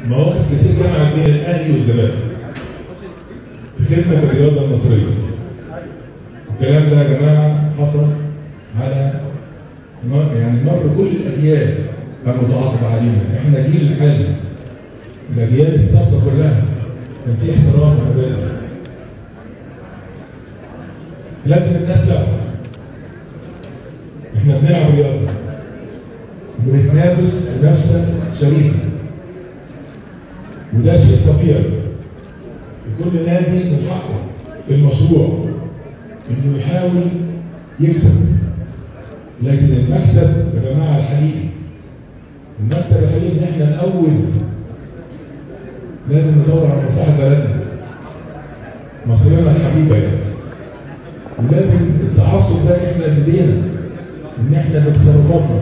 مواقف كتير جمعت بين الاهلي والزمالك في خدمه الرياضه المصريه الكلام ده يا جماعه حصل على مر يعني مر كل الاجيال المتعاقب علينا احنا جيل حالي الاجيال السابقه كلها كان في احترام ومبادئ لازم الناس تعرف احنا بنلعب رياضه بنتنافس منافسه شريفه وده شيء طبيعي لكل نادي من حقه المشروع انه يحاول يكسب لكن المكسب يا جماعه الحقيقي المكسب الحقيقي ان احنا الاول لازم ندور على مصلحه بلدنا مصرنا الحبيبه يعني ولازم التعصب ده احنا في ايدينا ان احنا بتصرفاتنا